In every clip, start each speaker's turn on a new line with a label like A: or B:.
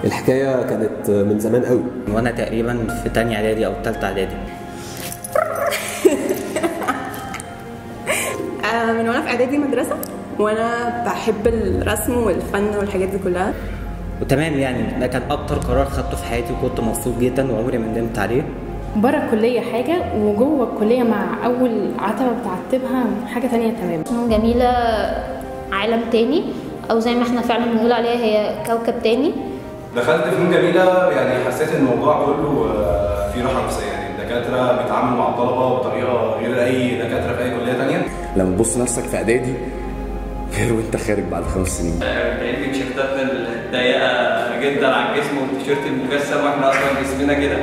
A: الحكايه كانت من زمان قوي
B: وانا تقريبا في تانية اعدادي او تالتة اعدادي
C: آه، من وانا في اعدادي مدرسه وانا بحب الرسم والفن والحاجات دي كلها
B: وتمام يعني ده كان اكتر قرار خدته في حياتي وكنت مبسوط جدا وعمري ما ندمت عليه
D: بره الكلية حاجة وجوه الكلية مع أول عتبة بتعتبها حاجة تانية تماما
E: فنون جميلة عالم تاني أو زي ما احنا فعلا بنقول عليها هي كوكب تاني
F: دخلت فنون جميله يعني حسيت ان الموضوع كله آه، فيه راحه نفسيه يعني الدكاتره بيتعاملوا مع الطلبه بطريقه غير اي دكاتره في اي كليه تانيه
G: لما تبص نفسك في اعدادي غير وانت خارج بعد خمس سنين
H: كأن تيشيرتاتنا الضيقة جدا على الجسم والتيشيرت المجسم واحنا اصلا جسمنا كده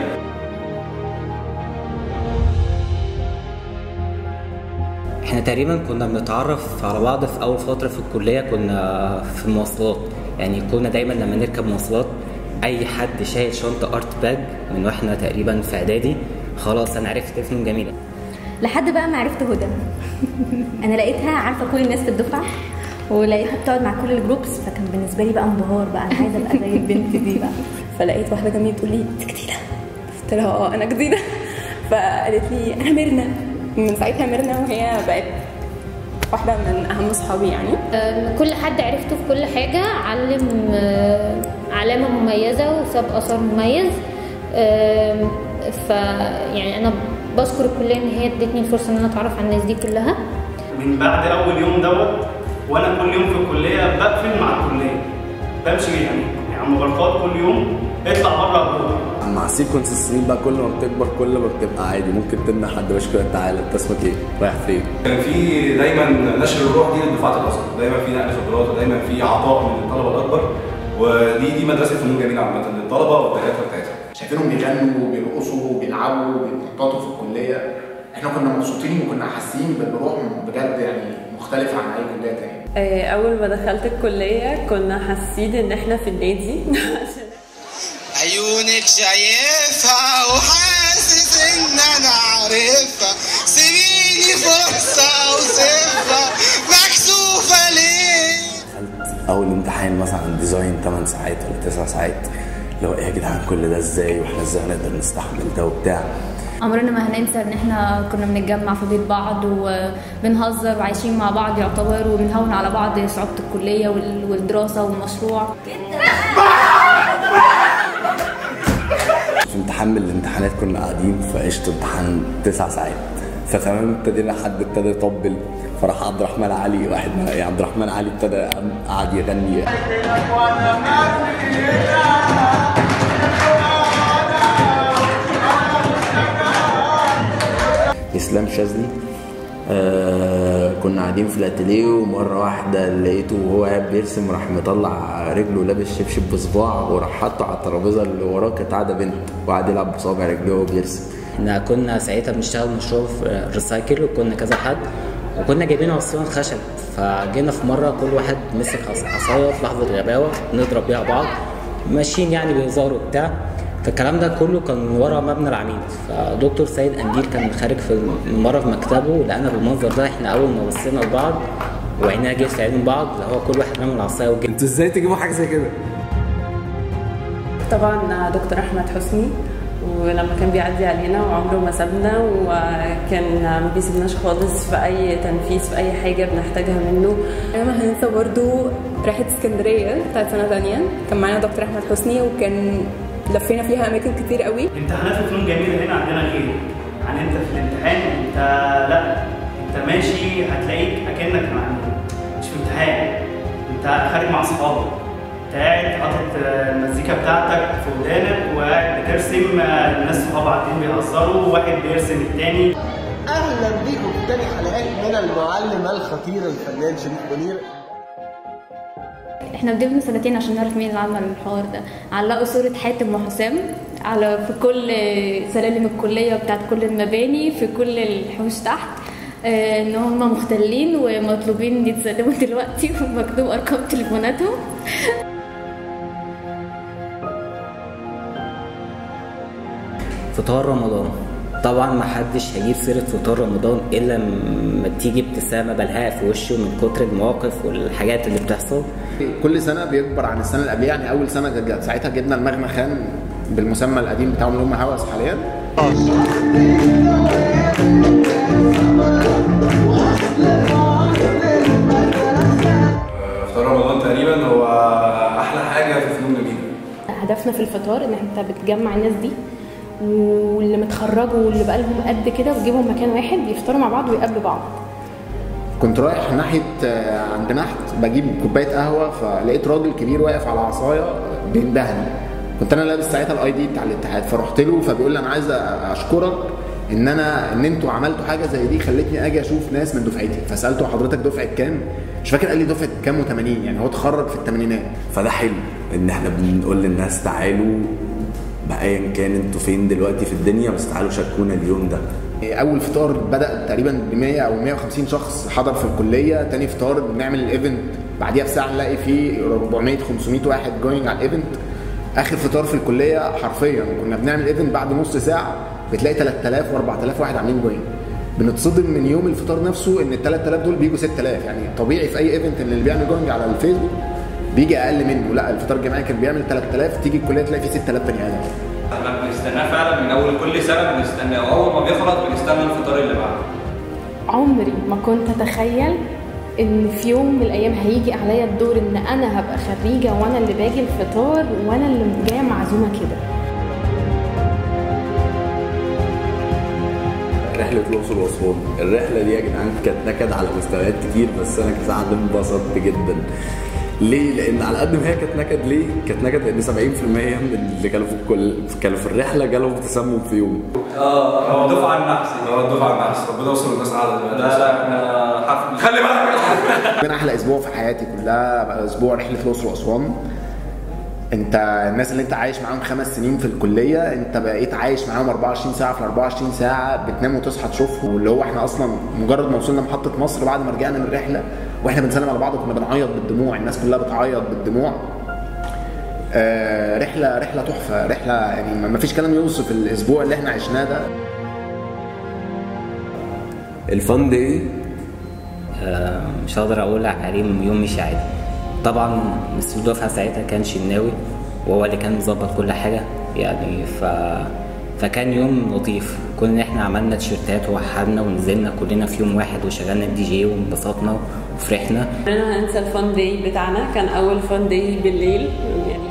B: احنا تقريبا كنا بنتعرف على بعض في اول فتره في الكليه كنا في المواصلات يعني كنا دايما لما نركب مواصلات اي حد شايل شنطه ارت باج من واحنا تقريبا في اعدادي خلاص انا عرفت فنون جميله
I: لحد بقى ما عرفت هدى انا لقيتها عارفه كل الناس في الدفعه ولقيتها بتقعد مع كل الجروبس فكان بالنسبه لي بقى انبهار بقى انا عايزه ابقى زي البنت دي بقى
C: فلقيت واحده جنبي تقول لي انت جديده قلت لها اه انا جديده فقالت لي انا ميرنا من ساعتها ميرنا وهي بقت واحده من اهم اصحابي يعني
E: أم، كل حد عرفته في كل حاجة علم آه، علامة مميزة وساب أثر مميز أم، ف يعني أنا بشكر الكلية إن هي ادتني الفرصة إن أنا أتعرف على الناس دي كلها
J: من بعد اول يوم دوت وانا كل يوم في الكليه بقفل مع الكليه بمشي يعني يعني مغلقات كل يوم اطلع بره جوه
G: مع سيكونس السنين بقى كل ما بتكبر كل ما بتبقى عادي ممكن تمنع حد بشكرك تعالى انت اسمك ايه؟ رايح فين؟
F: كان في دايما نشر الروح دي للدفعات الاصغر دايما في نقل خبرات ودايما في عطاء من الطلبه الاكبر ودي دي مدرسه فنون جميله عامه للطلبه والدكاتره بتاعتها
K: شايفينهم بيغنوا وبيرقصوا وبيلعبوا وبيتنططوا في الكليه احنا كنا مبسوطين وكنا حاسين بالروح بجد يعني مختلفه عن اي كليه تانيه
L: آه، أول ما دخلت الكلية كنا حاسين إن إحنا في النادي
M: عيونك شايفها وحاسس ان انا عارفها سيبيني فرصة اوصفها مكسوفة ليه
G: اول امتحان مثلا ديزاين 8 ساعات ولا 9 ساعات اللي هو ايه يا جدعان كل ده ازاي واحنا ازاي هنقدر نستحمل ده وبتاع
I: عمرنا ما هننسى ان احنا كنا بنتجمع في بيت بعض وبنهزر وعايشين مع بعض يعتبر وبنهون على بعض صعوبة الكلية وال- والدراسة والمشروع
G: في امتحان من الامتحانات كنا قاعدين فقشطه امتحان 9 ساعات فتمام ابتدينا حد ابتدى يطبل فراح عبد الرحمن علي واحد من يعني عبد الرحمن علي ابتدى قعد يغني اسلام شاذلي آه كنا قاعدين في الاتيليه ومره واحده لقيته وهو قاعد بيرسم راح مطلع رجله لابس شبشب بصباع وراح حاطه على الترابيزه اللي وراه كانت قاعده بنت وقعد يلعب بصوابع رجليه وهو بيرسم
B: احنا كنا ساعتها بنشتغل مشروع في ريسايكل وكنا كذا حد وكنا جايبين عصيان خشب فجينا في مره كل واحد مسك عص- عصايه في لحظه غباوه نضرب بيها بعض ماشيين يعني بهزار وبتاع فالكلام ده كله كان ورا مبنى العميد فدكتور سيد قنديل كان خارج في مره في مكتبه لقانا بالمنظر ده احنا اول ما بصينا لبعض وعينينا جت في عين بعض اللي هو كل واحد رمى العصايه وجه
A: انتوا ازاي تجيبوا حاجه زي كده؟
L: طبعا دكتور أحمد حسني ولما كان بيعدي علينا وعمره ما سابنا وكان ما بيسيبناش خالص في أي تنفيذ في أي حاجة بنحتاجها منه
C: انا ما هننسى برضو رحله اسكندريه بتاعت سنه تانية كان معانا دكتور احمد حسني وكان لفينا فيها اماكن كتير قوي
J: امتحانات الفنون جميله هنا عندنا غير يعني انت في الامتحان انت لا انت ماشي هتلاقيك اكنك مع مش في امتحان انت خارج مع اصحابك انت قاعد حاطط المزيكا بتاعتك في ودانك وقاعد بترسم الناس صحاب قاعدين بيهزروا وواحد بيرسم التاني
M: اهلا بيكم في تاني حلقات من المعلم الخطير الفنان شريف منير
I: احنا فضلنا سنتين عشان نعرف مين اللي عمل الحوار ده علقوا صورة حاتم وحسام على في كل سلالم الكلية بتاعت كل المباني في كل الحوش تحت آه، ان هم مختلين ومطلوبين يتسلموا دلوقتي ومكتوب ارقام تليفوناتهم
B: فطار رمضان طبعا ما حدش هيجيب سيره فطار رمضان الا لما تيجي ابتسامه بلهاء في وشه من كتر المواقف والحاجات اللي بتحصل
K: كل سنه بيكبر عن السنه اللي قبلها يعني اول سنه جد- ساعتها جبنا المغنى خان بالمسمى القديم بتاعه اللي هم هوس حاليا
F: فطار رمضان تقريبا هو احلى حاجه في فنون جميله
D: هدفنا في الفطار ان انت بتجمع الناس دي واللي متخرجوا واللي بقالهم قد كده وتجيبهم مكان واحد يفطروا مع بعض ويقابلوا بعض
K: كنت رايح ناحيه آه، عند نحت بجيب كوبايه قهوه فلقيت راجل كبير واقف على عصايه بيندهني كنت انا لابس ساعتها الاي دي بتاع الاتحاد فرحت له فبيقول لي انا عايز اشكرك ان انا ان انتوا عملتوا حاجه زي دي خلتني اجي اشوف ناس من دفعتي فسالته حضرتك دفعه كام مش فاكر قال لي دفعه كام و80 يعني هو اتخرج في الثمانينات
G: فده حلو ان احنا بنقول للناس تعالوا بايا كان انتوا فين دلوقتي في الدنيا بس تعالوا شاركونا اليوم ده
K: اول فطار بدا تقريبا ب 100 او 150 شخص حضر في الكليه تاني فطار بنعمل الايفنت بعديها بساعه نلاقي فيه 400 500 واحد جوينج على الايفنت اخر فطار في الكليه حرفيا كنا بنعمل ايفنت بعد نص ساعه بتلاقي 3000 و4000 واحد عاملين جوينج بنتصدم من يوم الفطار نفسه ان ال 3000 دول بيجوا 6000 يعني طبيعي في اي ايفنت ان اللي بيعمل جوينج على الفيسبوك بيجي اقل منه لا الفطار الجماعي كان بيعمل 3000 تيجي الكليه تلاقي فيه 6000 بني ادم
H: احنا بنستناه فعلا من اول كل سنه بنستناه واول ما بيخلص بنستنى الفطار اللي بعده
D: عمري ما كنت اتخيل ان في يوم من الايام هيجي عليا الدور ان انا هبقى خريجه وانا اللي باجي الفطار وانا اللي جايه معزومه كده
G: رحلة الأقصر وأسوان الرحلة دي يا جدعان كانت نكد على مستويات كتير بس أنا كسعد انبسطت جدا ليه؟ لأن على قد ما هي كانت نكد ليه؟ كانت نكد لأن 70% من اللي كانوا في الكل كانوا في الرحلة جالهم تسمم في يوم
H: اه هو دفعه النحس
F: اه الدفعه النحس ربنا يوصل الناس قاعده دلوقتي
H: لا لا احنا حفل
F: خلي بالك
K: من احلى اسبوع في حياتي كلها بقى اسبوع رحله الاقصر واسوان انت الناس اللي انت عايش معاهم خمس سنين في الكليه انت بقيت عايش معاهم 24 ساعه في ال 24 ساعه بتنام وتصحى تشوفهم واللي هو احنا اصلا مجرد ما وصلنا محطه مصر بعد ما رجعنا من الرحله واحنا بنسلم على بعض كنا بنعيط بالدموع الناس كلها بتعيط بالدموع آه رحله رحله تحفه رحله يعني ما فيش كلام يوصف الاسبوع اللي احنا عشناه ده
A: الفن دي
B: آه، مش هقدر اقول لك عليه يوم مش عادي طبعا مسؤول الدفعه ساعتها كان شناوي وهو اللي كان مظبط كل حاجه يعني ف فكان يوم لطيف كنا احنا عملنا تيشيرتات ووحدنا ونزلنا كلنا في يوم واحد وشغلنا الدي جي وانبسطنا وفرحنا
L: انا هنسى الفان داي بتاعنا كان اول فان داي بالليل يعني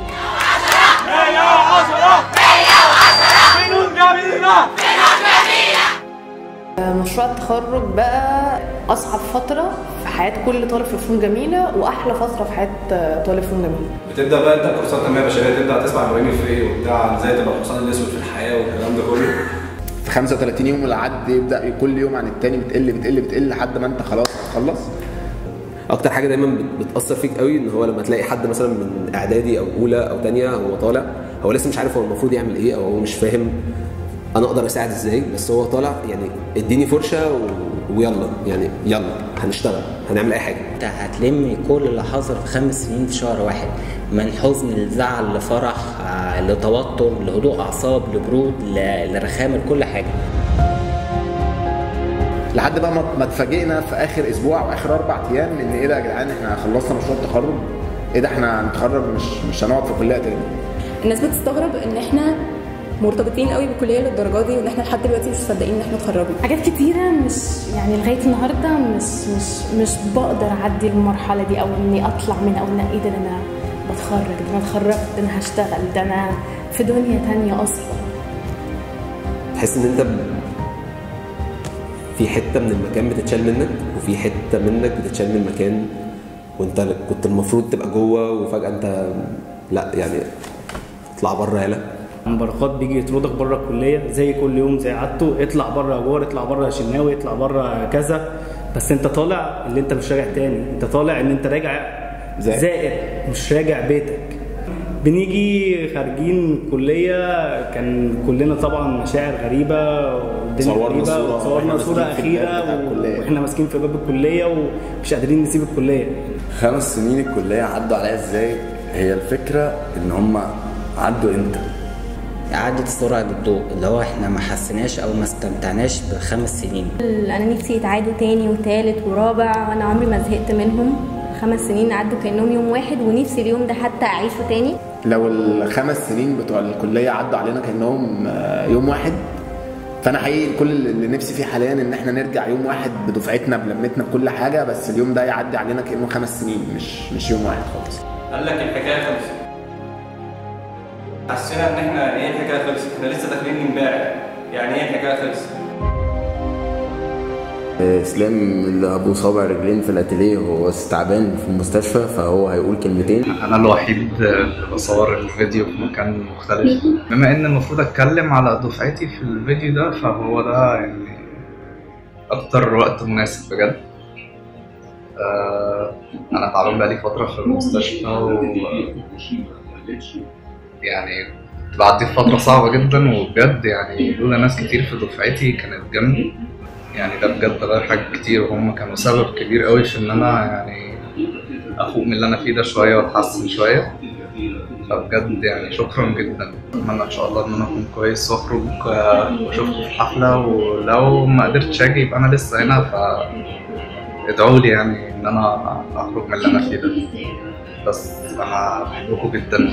N: مشروع التخرج بقى اصعب فتره في حياه كل طالب في فنون جميله واحلى فتره في حياه طالب فنون جميله
F: بتبدا بقى انت كورسات تنميه بشريه تبدا تسمع ابراهيم الفقي وبتاع عن ازاي تبقى الحصان الاسود في الحياه والكلام ده كله
K: في 35 يوم العد يبدا كل يوم عن التاني بتقل بتقل بتقل لحد ما انت خلاص هتخلص
A: اكتر حاجه دايما بت- بتاثر فيك قوي ان هو لما تلاقي حد مثلا من اعدادي او اولى او تانية هو طالع هو لسه مش عارف هو المفروض يعمل ايه او هو مش فاهم انا اقدر اساعد ازاي بس هو طالع يعني اديني فرشه و... ويلا يعني يلا هنشتغل هنعمل اي حاجه
B: انت هتلم كل اللي حصل في خمس سنين في شهر واحد من حزن لزعل لفرح آه، لتوتر لهدوء اعصاب لبرود ل- لرخامه لكل حاجه
K: لحد بقى ما- ما اتفاجئنا في اخر اسبوع او اخر اربع ايام ان ايه ده يا جدعان احنا خلصنا مشروع التخرج ايه ده احنا هنتخرج مش مش هنقعد في كليه تاني
C: الناس بتستغرب ان احنا مرتبطين قوي بالكليه للدرجه دي وان احنا لحد دلوقتي مش مصدقين ان احنا اتخرجنا
D: حاجات كتيرة مش يعني لغاية النهاردة مش مش مش بقدر أعدي المرحلة دي أو إني أطلع من أو إن إيه ده ده أنا بتخرج ده أنا اتخرجت ده أنا هشتغل ده أنا في دنيا تانية أصلا
A: تحس ان انت ب... في حته من المكان بتتشال منك وفي حته منك بتتشال من المكان وانت كنت المفروض تبقى جوه وفجاه انت لا يعني اطلع بره يالا
J: عم بركات بيجي يطردك بره الكليه زي كل يوم زي عادته اطلع بره يا جوار اطلع بره يا شناوي اطلع بره كذا بس انت طالع اللي انت مش راجع تاني انت طالع ان انت راجع
K: زائر.
J: زائر مش راجع بيتك بنيجي خارجين الكليه كان كلنا طبعا مشاعر غريبه والدنيا
K: صورنا
J: غريبه
K: صورة
J: وصورنا
K: وإحنا
J: صوره
K: ماسكين في الباب بتاع
J: اخيره
K: الكلية.
J: واحنا ماسكين في باب الكليه ومش قادرين نسيب الكليه
G: خمس سنين الكلية عدوا عليا ازاي هي الفكرة ان هم عدوا امتى
B: اعاده سرعه الضوء اللي هو احنا ما حسيناش او ما استمتعناش بخمس سنين
I: انا نفسي يتعادوا تاني وتالت ورابع وانا عمري ما زهقت منهم خمس سنين عدوا كانهم يوم واحد ونفسي اليوم ده حتى اعيشه تاني
K: لو الخمس سنين بتوع الكليه عدوا علينا كانهم آه، يوم واحد فانا حقيقي كل اللي نفسي فيه حاليا ان احنا نرجع يوم واحد بدفعتنا بلمتنا بكل حاجه بس اليوم ده يعدي علينا كانه خمس سنين مش مش يوم واحد خالص
H: قال لك الحكايه خلصت حسينا ان احنا ايه الحكايه خلصت احنا لسه داخلين امبارح يعني ايه الحكايه خلصت
G: اسلام اللي ابو صابع رجلين في الاتيليه هو تعبان في المستشفى فهو هيقول كلمتين
O: انا الوحيد اللي بصور الفيديو في مكان مختلف بما ان المفروض اتكلم على دفعتي في الفيديو ده فهو ده يعني اكتر وقت مناسب بجد آه انا تعبان بقالي فتره في المستشفى و يعني بعدي في فتره صعبه جدا وبجد يعني لولا ناس كتير في دفعتي كانت جنبي يعني ده بجد غير حاجات كتير وهم كانوا سبب كبير قوي في ان انا يعني افوق من اللي انا فيه ده شويه واتحسن شويه فبجد يعني شكرا جدا اتمنى ان شاء الله ان انا اكون كويس واخرج آه، واشوفكم في الحفله ولو ما قدرتش اجي يبقى انا لسه هنا ف ادعوا لي يعني ان انا اخرج من اللي انا فيه ده بس انا بحبكم جدا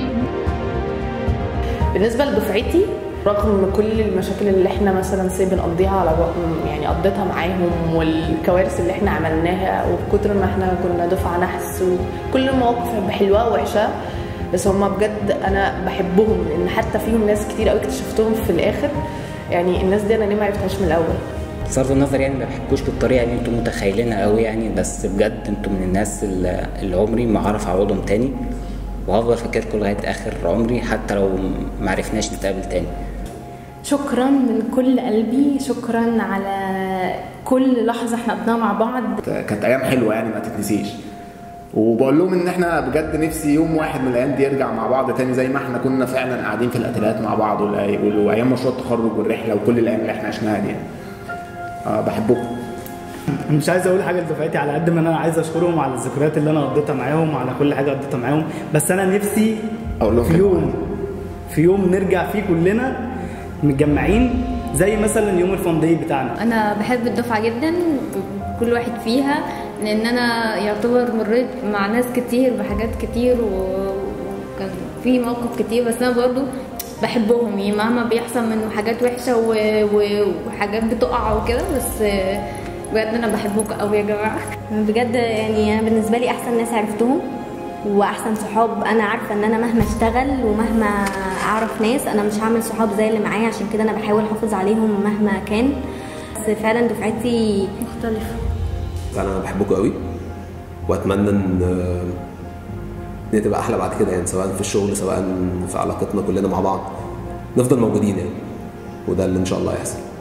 N: بالنسبه لدفعتي رغم كل المشاكل اللي احنا مثلا سي بنقضيها على بق- يعني قضيتها معاهم والكوارث اللي احنا عملناها وبكتر ما احنا كنا دفعه نحس وكل المواقف حلوه ووحشه بس هما بجد انا بحبهم لان حتى فيهم ناس كتير قوي اكتشفتهم في الاخر يعني الناس دي انا ليه ما عرفتهاش من الاول
B: صرف النظر يعني ما بحبكوش بالطريقه اللي انتم متخيلينها قوي يعني بس بجد انتم من الناس اللي اللي عمري ما هعرف اعوضهم تاني وهفضل فاكركم لغايه اخر عمري حتى لو ما عرفناش نتقابل تاني
D: شكرا من كل قلبي شكرا على كل لحظه احنا قضيناها مع بعض
K: كانت ايام حلوه يعني ما تتنسيش وبقول لهم ان احنا بجد نفسي يوم واحد من الايام دي يرجع مع بعض تاني زي ما احنا كنا فعلا قاعدين في الاتيليهات مع بعض والأي- وايام مشروع التخرج والرحله وكل الايام اللي احنا عشناها دي يعني. آه بحبكم
J: مش عايز اقول حاجه لدفعتي على قد ما انا عايز اشكرهم على الذكريات اللي انا قضيتها معاهم على كل حاجه قضيتها معاهم بس انا نفسي
K: اقول لهم
J: في يوم في يوم نرجع فيه كلنا متجمعين زي مثلا يوم الفان داي بتاعنا
I: انا بحب الدفعه جدا كل واحد فيها لان انا يعتبر مريت مع ناس كتير بحاجات كتير و- وكان في مواقف كتير بس انا برضو بحبهم يعني مهما بيحصل من حاجات وحشه و- و- وحاجات بتقع وكده بس بجد انا بحبكم قوي يا جماعه
P: بجد يعني انا بالنسبه لي احسن ناس عرفتهم واحسن صحاب انا عارفه ان انا مهما اشتغل ومهما اعرف ناس انا مش هعمل صحاب زي اللي معايا عشان كده انا بحاول احافظ عليهم مهما كان بس فعلا دفعتي مختلفه
A: انا بحبكم قوي واتمنى ان ان هي تبقى احلى بعد كده يعني سواء في الشغل سواء في علاقتنا كلنا مع بعض نفضل موجودين يعني وده اللي ان شاء الله هيحصل